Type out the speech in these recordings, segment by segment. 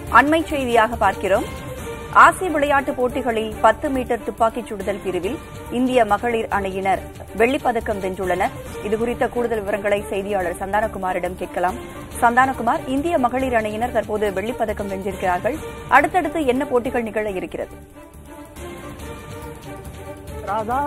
அண்மை செய்தியாக பார்க்கிறோம் ஆசிய விளையாட்டுப் போட்டிகளில் பத்து மீட்டர் துப்பாக்கிச் சுடுதல் பிரிவில் இந்திய மகளிர் அணியினர் வெள்ளிப் பதக்கம் வென்றுள்ளனர் இதுகுறித்த கூடுதல் விவரங்களை செய்தியாளர் சந்தானகுமாரிடம் கேட்கலாம் சந்தானகுமார் இந்திய மகளிர் அணியினர் தற்போது வெள்ளிப் பதக்கம் வென்றிருக்கிறார்கள் அடுத்தடுத்து என்ன போட்டிகள் நிகழ இருக்கிறது ராதா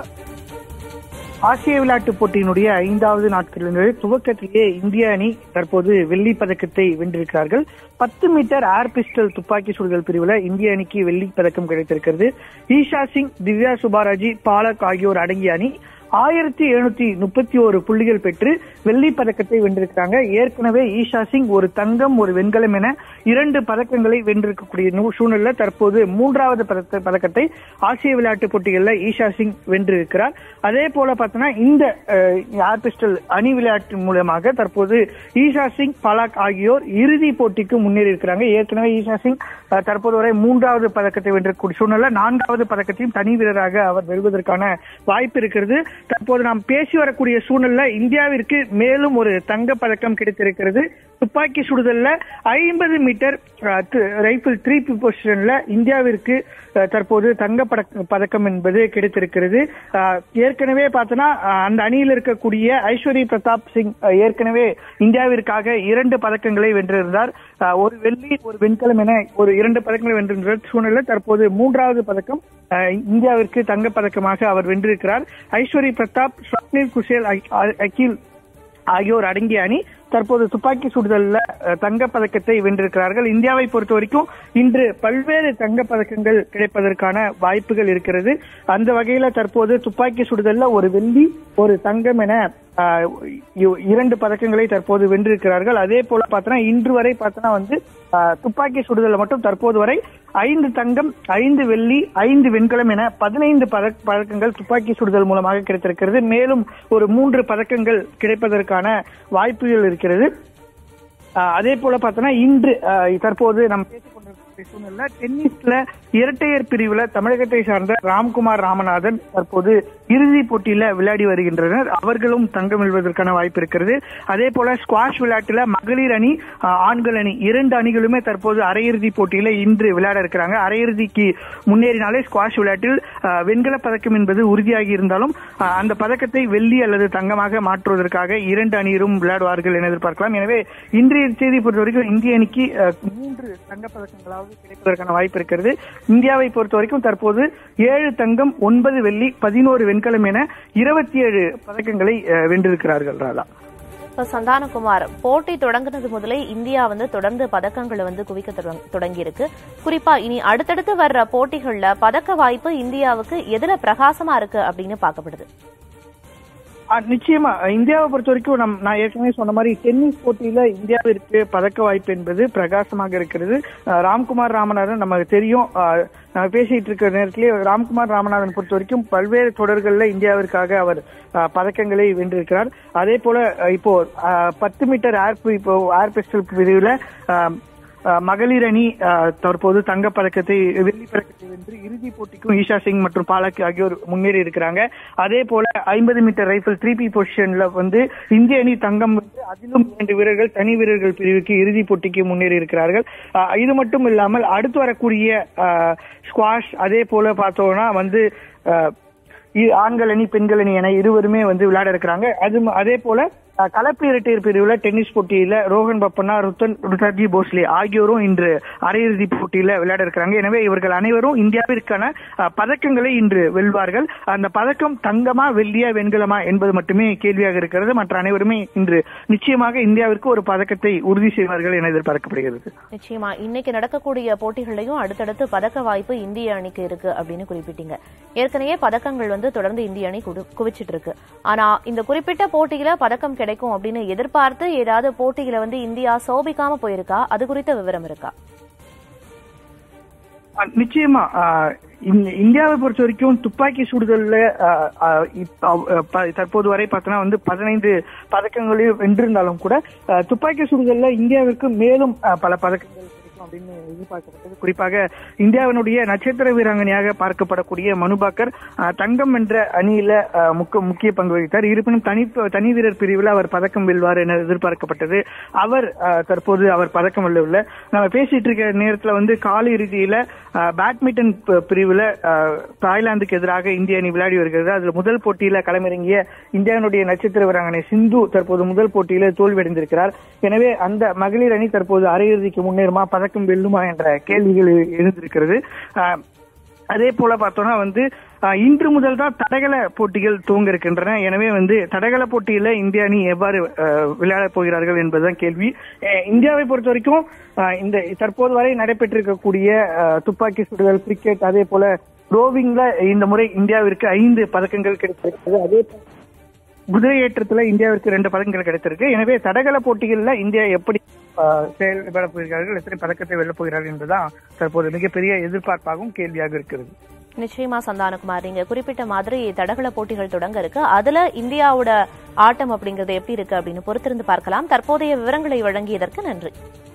ஆசிய விளையாட்டுப் போட்டியினுடைய ஐந்தாவது நாட்களில் துவக்கத்திலேயே இந்திய அணி தற்போது வெள்ளி பதக்கத்தை வென்றிருக்கிறார்கள் பத்து மீட்டர் ஏர் பிஸ்டல் துப்பாக்கி சுடுதல் பிரிவுல இந்திய அணிக்கு வெள்ளி பதக்கம் கிடைத்திருக்கிறது ஈஷா சிங் திவ்யா சுபாராஜி பாலக் ஆகியோர் அடங்கிய அணி ஆயிரத்தி எழுநூத்தி முப்பத்தி ஒரு புள்ளிகள் பெற்று வெள்ளி பதக்கத்தை வென்றிருக்கிறாங்க ஏற்கனவே ஈஷா சிங் ஒரு தங்கம் ஒரு வெண்கலம் என இரண்டு பதக்கங்களை வென்றிருக்கக்கூடிய நூ- சூழ்நிலை தற்போது மூன்றாவது பதக்க- பதக்கத்தை ஆசிய விளையாட்டுப் போட்டிகளில் ஈஷா சிங் வென்றிருக்கிறார் அதே போல பார்த்தோன்னா இந்த அஹ், ஏர் பிஸ்டல் அணி விளையாட்டு மூலமாக தற்போது ஈஷா சிங் பலாக் ஆகியோர் இறுதி போட்டிக்கு முன்னேறி இருக்கிறாங்க ஏற்கனவே ஈஷா சிங் அஹ், தற்போது வரை மூன்றாவது பதக்கத்தை வென்றக்கூடிய சூழ்நிலை நான்காவது பதக்கத்தையும் தனி வீரராக அவர் வெல்வதற்கான வாய்ப்பு இருக்கிறது தற்போது நாம் பேசி வரக்கூடிய சூழ்நிலை இந்தியாவிற்கு மேலும் ஒரு தங்க பதக்கம் கிடைத்திருக்கிறது துப்பாக்கி சுடுதல்ல ஐம்பது மீட்டர் அஹ், து- ரைபிள் த்ரீ பொசிஷன்ல இந்தியாவிற்கு அஹ், தற்போது தங்க பதக்க- பதக்கம் என்பது கிடைத்திருக்கிறது அஹ், ஏற்கனவே பார்த்தோன்னா அஹ், அந்த அணியில் இருக்கக்கூடிய ஐஸ்வரி பிரதாப் சிங் அஹ், ஏற்கனவே இந்தியாவிற்காக இரண்டு பதக்கங்களை வென்றிருந்தார் அஹ், ஒரு வெள்ளி ஒரு வெண்கலம் என ஒரு இரண்டு பதக்கங்களை வென்றிருந்த சூழ்நிலை தற்போது மூன்றாவது பதக்கம் அஹ், இந்தியாவிற்கு தங்கப் பதக்கமாக அவர் வென்றிருக்கிறார் ஐஸ்வரி பிரதாப் ஸ்வப்னில் குஷேல் அகி- அகில் ஆகியோர் அடங்கிய அணி தற்போது துப்பாக்கி சுடுதல்ல அஹ், தங்கப் பதக்கத்தை வென்றிருக்கிறார்கள் இந்தியாவை பொறுத்த வரைக்கும் இன்று பல்வேறு தங்கப் பதக்கங்கள் கிடைப்பதற்கான வாய்ப்புகள் இருக்கிறது அந்த வகையில தற்போது துப்பாக்கி சுடுதல்ல ஒரு வெள்ளி ஒரு தங்கம் என அஹ், இ- இரண்டு பதக்கங்களை தற்போது வென்றிருக்கிறார்கள் அதே போல பார்த்தோன்னா இன்று வரை பார்த்தோன்னா வந்து அஹ், துப்பாக்கி சுடுதல்ல மட்டும் தற்போது வரை ஐந்து தங்கம் ஐந்து வெள்ளி ஐந்து வெண்கலம் என பதினைந்து பதக்- பதக்கங்கள் துப்பாக்கி சுடுதல் மூலமாக கிடைத்திருக்கிறது மேலும் ஒரு மூன்று பதக்கங்கள் கிடைப்பதற்கான வாய்ப்புகள் இருக்கிறது ஆஹ் அதே போல பார்த்தோன்னா இன்று ஆஹ் தற்போது நம்ம பேசிக் கொண்டிருக்கக்கூடிய சூழ்நிலை டென்னிஸ்ல இரட்டையர் பிரிவுல தமிழகத்தை சார்ந்த ராம்குமார் ராமநாதன் தற்போது இறுதிப் போட்டியில விளையாடி வருகின்றனர் அவர்களும் தங்கம் வெல்வதற்கான வாய்ப்பு இருக்கிறது அதே போல ஸ்குவாஷ் விளையாட்டுல மகளிர் அணி ஆஹ் ஆண்கள் அணி இரண்டு அணிகளுமே தற்போது அரையிறுதி போட்டியில இன்று விளையாட இருக்கிறாங்க அரையிறுதிக்கு முன்னேறினாலே ஸ்குவாஷ் விளையாட்டில் ஆஹ் வெண்கலப் பதக்கம் என்பது உறுதியாகி இருந்தாலும் ஆஹ் அந்த பதக்கத்தை வெள்ளி அல்லது தங்கமாக மாற்றுவதற்காக இரண்டு அணியரும் விளையாடுவார்கள் என எதிர்பார்க்கலாம் எனவே இன்றைய செய்தி பொறுத்த வரைக்கும் இந்திய அணிக்கு ஆஹ், மூன்று தங்கப் பதக்கங்களாவது கிடைப்பதற்கான வாய்ப்பு இருக்கிறது இந்தியாவை பொறுத்த வரைக்கும் தற்போது ஏழு தங்கம் ஒன்பது வெள்ளி பதினோரு வெண்கலம் என இருபத்தி ஏழு பதக்கங்களை ஆஹ், வென்றிருக்கிறார்கள் ராதா இப்ப சந்தானகுமார் போட்டி தொடங்குனது முதலே இந்தியா வந்து தொடர்ந்து பதக்கங்களை வந்து குவிக்க தொடங்- தொடங்கியிருக்கு குறிப்பா இனி அடுத்தடுத்து வர்ற போட்டிகள்ல பதக்க வாய்ப்பு இந்தியாவுக்கு எதுல பிரகாசமா இருக்கு அப்படின்னு பார்க்கப்படுது ஆ, நிச்சயமா இந்தியாவை பொறுத்த வரைக்கும் நம் நான் ஏற்கனவே சொன்ன மாதிரி டென்னிஸ் போட்டியில இந்தியாவிற்கு பதக்க வாய்ப்பு என்பது பிரகாசமாக இருக்கிறது ஆ, ராம்குமார் ராமநாதன் நமக்கு தெரியும் ஆ, நம்ம பேசிட்டு இருக்கிற நேரத்திலேயே ராம்குமார் ராமநாதன் பொறுத்த வரைக்கும் பல்வேறு தொடர்கள்ல இந்தியாவிற்காக அவர் ஆ, பதக்கங்களை வென்றிருக்கிறார் அதே போல ஆ, இப்போ ஆ, பத்து மீட்டர் ஏர் பி- இப்போ ஏர் பிஸ்டல் பிரிவுல ஆ, அஹ் மகளிர் அணி அஹ், தற்போது தங்கப் பதக்கத்தை வெள்ளி பதக்கத்தை வென்று இறுதிப் போட்டிக்கும் ஈஷா சிங் மற்றும் பாலக் ஆகியோர் முன்னேறி இருக்கிறாங்க அதே போல ஐம்பது மீட்டர் ரைபிள் த்ரீ பி பொசிஷன்ல வந்து இந்திய அணி தங்கம் வென்று அதிலும் இரண்டு வீரர்கள் தனி வீரர்கள் பிரிவுக்கு இறுதிப் போட்டிக்கு முன்னேறி இருக்கிறார்கள் அஹ், இது மட்டும் இல்லாமல் அடுத்து வரக்கூடிய அஹ், ஸ்குவாஷ் அதே போல பார்த்தோம்னா வந்து அஹ், இ- ஆண்கள் அணி பெண்கள் அணி என இருவருமே வந்து விளையாட இருக்கிறாங்க அது ம- அதே போல அஹ், கலப்பு இரட்டையர் பிரிவுல டென்னிஸ் போட்டியில ரோஹன் பப்பனா ருத்தன் ருத்தாஜி போஸ்லே ஆகியோரும் இன்று அரையிறுதி போட்டியில விளையாட இருக்கிறாங்க எனவே இவர்கள் அனைவரும் இந்தியாவிற்கான அஹ், பதக்கங்களை இன்று வெல்வார்கள் அந்த பதக்கம் தங்கமா வெள்ளியா வெண்கலமா என்பது மட்டுமே கேள்வியாக இருக்கிறது மற்ற அனைவருமே இன்று நிச்சயமாக இந்தியாவிற்கு ஒரு பதக்கத்தை உறுதி செய்வார்கள் என எதிர்பார்க்கப்படுகிறது நிச்சயமா இன்னைக்கு நடக்கக்கூடிய போட்டிகள்லயும் அடுத்தடுத்து பதக்க வாய்ப்பு இந்திய அணிக்கு இருக்கு அப்படின்னு குறிப்பிட்டீங்க ஏற்கனவே பதக்கங்கள் வந்து தொடர்ந்து இந்திய அணி குடு- குவிச்சிட்டு இருக்கு ஆனா இந்த குறிப்பிட்ட போட்டியில பதக்கம் கிடைக்கும் அப்படின்னு எதிர்பார்த்து ஏதாவது போட்டியில வந்து இந்தியா சோபிக்காம போயிருக்கா அது குறித்த விவரம் இருக்கா அஹ் நிச்சயமா அஹ் இங்க- இந்தியாவை பொறுத்த வரைக்கும் துப்பாக்கி சுடுதல்ல அஹ், அஹ், இப்ப, அஹ், ப- தற்போது வரை பார்த்தோன்னா வந்து பதினைந்து பதக்கங்களையும் வென்றிருந்தாலும் கூட அஹ், துப்பாக்கி சுடுதல்ல இந்தியாவிற்கு மேலும் அஹ், பல பதக்கங்கள் கிடைக்கும் இருக்கும் அப்படின்னு எதிர்பார்க்கப்பட்டது குறிப்பாக இந்தியாவினுடைய நட்சத்திர வீராங்கனையாக பார்க்கப்படக்கூடிய மனுபாக்கர் அஹ், தங்கம் என்ற அணியில அஹ், முக்க- முக்கிய பங்கு வகித்தார் இருப்பினும் தனி தனி வீரர் பிரிவில் அவர் பதக்கம் வெல்வார் என எதிர்பார்க்கப்பட்டது அவர் அஹ், தற்போது அவர் பதக்கம் வெல்லவில்லை நம்ம பேசிட்டு இருக்க நேரத்துல வந்து கால இறுதியில அஹ், பேட்மிண்டன் ப- பிரிவுல அஹ், தாய்லாந்துக்கு எதிராக இந்திய அணி விளையாடி வருகிறது அதுல முதல் போட்டியில களமிறங்கிய இந்தியாவினுடைய நட்சத்திர வீராங்கனை சிந்து தற்போது முதல் போட்டியில தோல்வியடைந்திருக்கிறார் எனவே அந்த மகளிர் அணி தற்போது அரையிறுதிக்கு முன்னேறுமா பதக்கம் வெல்லுமா என்ற கேள்விகள் எழுந்திருக்கிறது அஹ், அதே போல பார்த்தோம்னா வந்து அஹ், இன்று முதல் தான் தடகள போட்டிகள் துவங்க இருக்கின்றன எனவே வந்து தடகள போட்டியில இந்திய அணி எவ்வாறு அஹ், விளையாடப் போகிறார்கள் என்பதுதான் கேள்வி அஹ், இந்தியாவை பொறுத்த வரைக்கும் அஹ், இந்த தற்போது வரை நடைபெற்றிருக்கக்கூடிய அஹ், துப்பாக்கி சுடுதல் கிரிக்கெட் அதே போல ரோவிங்ல இந்த முறை இந்தியாவிற்கு ஐந்து பதக்கங்கள் கிடைத்திருக்கிறது அதே போல குதிரை ஏற்றத்துல இந்தியாவிற்கு ரெண்டு பதக்கங்கள் கிடைத்திருக்கு எனவே தடகள போட்டிகள்ல இந்தியா எப்படி அஹ், செயல்பட போகிறார்கள் எத்தனை பதக்கத்தை வெல்லப் போகிறார்கள் என்பதுதான் தற்போது மிகப்பெரிய எதிர்பார்ப்பாகவும் கேள்வியாக இருக்கிறது நிச்சயமா சந்தானகுமார் நீங்க குறிப்பிட்ட மாதிரி தடகள போட்டிகள் தொடங்க இருக்கு அதுல இந்தியாவோட ஆட்டம் அப்படிங்கறது எப்படி இருக்கு அப்படின்னு பொறுத்திருந்து பார்க்கலாம் தற்போதைய விவரங்களை வழங்கியதற்கு நன்றி